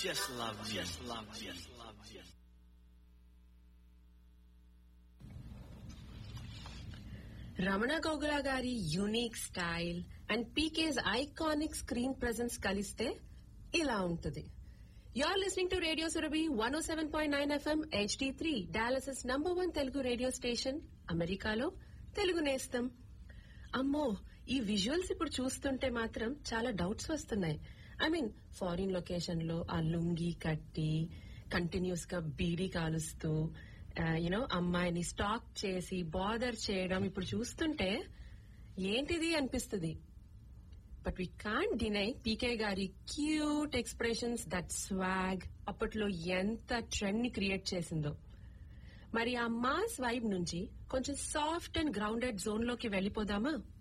just love me. Just love me. Just love me. Ramana Gogula గారి unique style and PK's iconic screen presence కలిస్తే ఇలా ఉంటుంది are listening to radio Surabhi one o seven point nine FM HD three Dallas's number one Telugu radio station అమెరికాలో తెలుగు నేస్తం అమ్మో ఈ visuals ఇప్పుడు చూస్తుంటే మాత్రం చాలా డౌట్స్ వస్తున్నాయి ఐ మీన్ ఫారిన్ లొకేషన్ లో ఆ లుంగి కట్టి కంటిన్యూస్ గా బీడీ కాలుస్తూ యూనో అమ్మాయిని స్టాక్ చేసి బాదర్ చేయడం ఇప్పుడు చూస్తుంటే ఏంటిది అనిపిస్తుంది but we can't deny PK గారి క్యూట్ ఎక్స్ప్రెషన్స్ దట్ స్వాగ్ అప్పట్లో ఎంత ట్రెండ్ ని క్రియేట్ చేసిందో మరి ఆ మాస్ వైబ్ నుంచి కొంచెం సాఫ్ట్ అండ్ గ్రౌండెడ్ జోన్ లోకి వెళ్ళిపోదామా